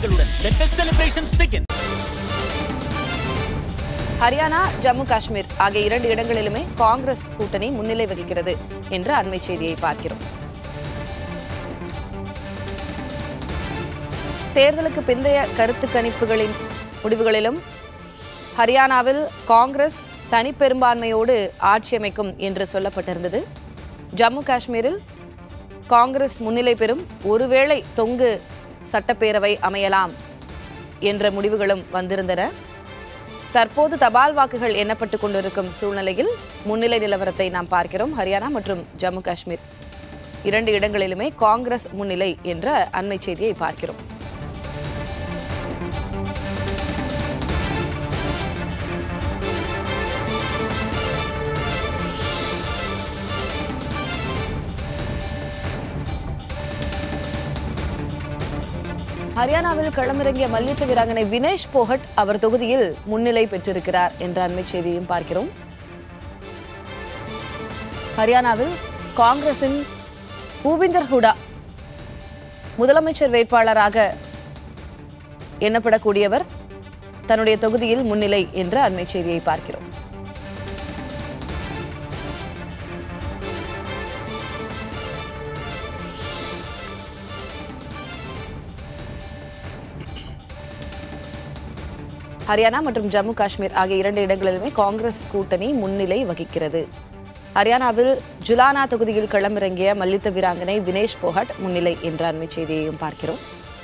ஆடைகளுடன் let the celebrations begin Haryana Jammu Kashmir ஆகிய இரண்டு இடங்களிலுமே காங்கிரஸ் கூட்டணி முன்னிலை வகிக்கிறது என்ற அண்மை செய்தியை பார்க்கிறோம் தேர்தலுக்கு பிந்தைய கருத்து கணிப்புகளின் முடிவுகளிலும் ஹரியானாவில் காங்கிரஸ் தனிப்பெரும்பான்மையோடு ஆட்சி அமைக்கும் என்று சொல்லப்பட்டிருந்தது ஜம்மு காஷ்மீரில் காங்கிரஸ் முன்னிலை பெறும் ஒருவேளை தொங்கு சட்டப்பேரவை அமையலாம் என்ற முடிவுகளும் வந்திருந்தன தற்போது தபால் வாக்குகள் எண்ணப்பட்டு கொண்டிருக்கும் சூழ்நிலையில் முன்னிலை நிலவரத்தை நாம் பார்க்கிறோம் ஹரியானா மற்றும் ஜம்மு காஷ்மீர் இரண்டு இடங்களிலுமே காங்கிரஸ் முன்னிலை என்ற அண்மை செய்தியை பார்க்கிறோம் ஹரியானாவில் களமிறங்கிய மல்யுத்த வீராங்கனை வினேஷ் போகட் அவர் தொகுதியில் முன்னிலை பெற்றிருக்கிறார் என்ற அண்மை செய்தியையும் பார்க்கிறோம் ஹரியானாவில் காங்கிரசின் பூபிந்தர் ஹுடா முதலமைச்சர் வேட்பாளராக எண்ணப்படக்கூடியவர் தன்னுடைய தொகுதியில் முன்னிலை என்ற அண்மை செய்தியை பார்க்கிறோம் ஹரியானா மற்றும் ஜம்மு காஷ்மீர் ஆகிய இரண்டு இடங்களிலுமே காங்கிரஸ் கூட்டணி முன்னிலை வகிக்கிறது ஹரியானாவில் ஜுலானா தொகுதியில் களமிறங்கிய மல்யுத்த வீராங்கனை வினேஷ் போகட் முன்னிலை என்ற அண்மை செய்தியையும் பார்க்கிறோம்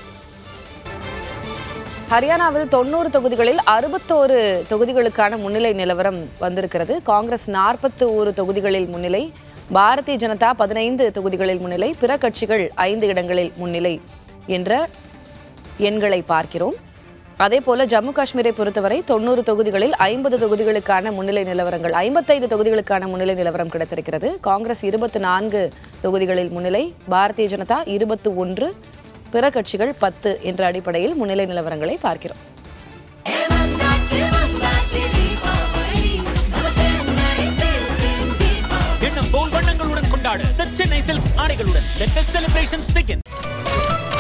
ஹரியானாவில் தொண்ணூறு தொகுதிகளில் அறுபத்தோரு தொகுதிகளுக்கான முன்னிலை நிலவரம் வந்திருக்கிறது காங்கிரஸ் நாற்பத்து ஒரு தொகுதிகளில் முன்னிலை பாரதிய ஜனதா பதினைந்து தொகுதிகளில் முன்னிலை பிற கட்சிகள் ஐந்து இடங்களில் முன்னிலை என்ற எண்களை பார்க்கிறோம் அதே போல ஜம்மு காஷ்மீரை பொறுத்தவரை தொண்ணூறு தொகுதிகளில் ஐம்பது தொகுதிகளுக்கான முன்னிலை நிலவரங்கள் ஐம்பத்தைந்து தொகுதிகளுக்கான முன்னிலை நிலவரம் கிடைத்திருக்கிறது காங்கிரஸ் இருபத்தி நான்கு தொகுதிகளில் முன்னிலை பாரதிய ஜனதா இருபத்தி ஒன்று பிற கட்சிகள் பத்து என்ற அடிப்படையில் முன்னிலை நிலவரங்களை பார்க்கிறோம் எண்ணம் போல் வண்ணங்களுடன் கொண்டாட the சென்னை சில்க்ஸ் ஆடைகளுடன் let the celebrations begin